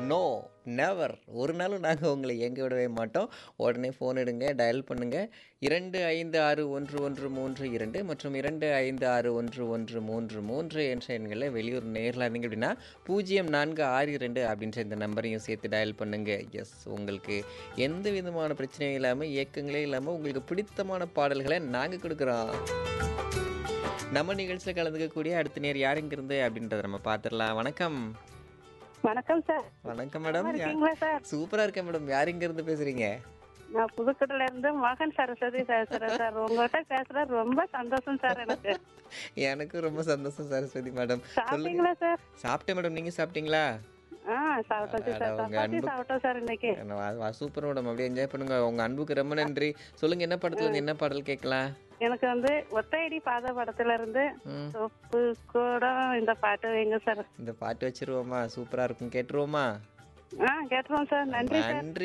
no never ஒரு நாளும் நாங்கள் உங்களை எங்க விடவே மாட்டோம் உடனே ஃபோன் எடுங்க டயல் பண்ணுங்க இரண்டு ஐந்து ஆறு ஒன்று ஒன்று மூன்று இரண்டு மற்றும் இரண்டு ஐந்து ஆறு ஒன்று ஒன்று மூன்று மூன்று என்ற எண்களில் வெளியூர் நேரில் இருந்தீங்க அப்படின்னா பூஜ்ஜியம் நான்கு ஆறு இரண்டு அப்படின்ற இந்த நம்பரையும் சேர்த்து டயல் பண்ணுங்க எஸ் உங்களுக்கு எந்த விதமான பிரச்சனையும் இல்லாமல் இயக்கங்களே இல்லாமல் உங்களுக்கு பிடித்தமான பாடல்களை நாங்கள் கொடுக்குறோம் நம்ம நிகழ்ச்சியில் கலந்துக்கக்கூடிய அடுத்த நேர் யார் இங்கிருந்து அப்படின்றத நம்ம பார்த்துடலாம் வணக்கம் வணக்கம் சார் வணக்கம் மேடம் இருக்கீங்களா சார் சூப்பரா இருக்கேன் மேடம் யார் இங்க இருந்து பேசுறீங்க நான் புதுக்கோட்டையில இருந்து மகன் சரஸ்வதி பேசுறேன் சார் உங்கள்கிட்ட பேசுறது ரொம்ப சந்தோஷம் சார் எனக்கு எனக்கு ரொம்ப சந்தோஷம் சரஸ்வதி மேடம் சாப்பிட்டீங்களா சார் சாப்பிட்டேன் மேடம் நீங்க சாப்பிட்டீங்களா ஆ சாப்பிட்டாச்சு அட, சார் உங்க சப்பாத்தி அன்பு- சாப்பிட்டோம் சார் இன்னைக்கு சூப்பர் மேடம் அப்படியே என்ஜாய் பண்ணுங்க உங்க அன்புக்கு ரொம்ப நன்றி சொல்லுங்க என்ன படத்துல இருந்து என்ன பாடல் கேட்கலாம் எனக்கு வந்து ஒத்தையடி பாத படத்துல இருந்து ம், சொப்பு கூட இந்த பாட்டு வைங்க சார் இந்த பாட்டு வச்சிருவோமா சூப்பரா இருக்கும் கேட்டுருவோமா ஆ கேட்டுருவோம் சார் நன்றி சார் நன்றி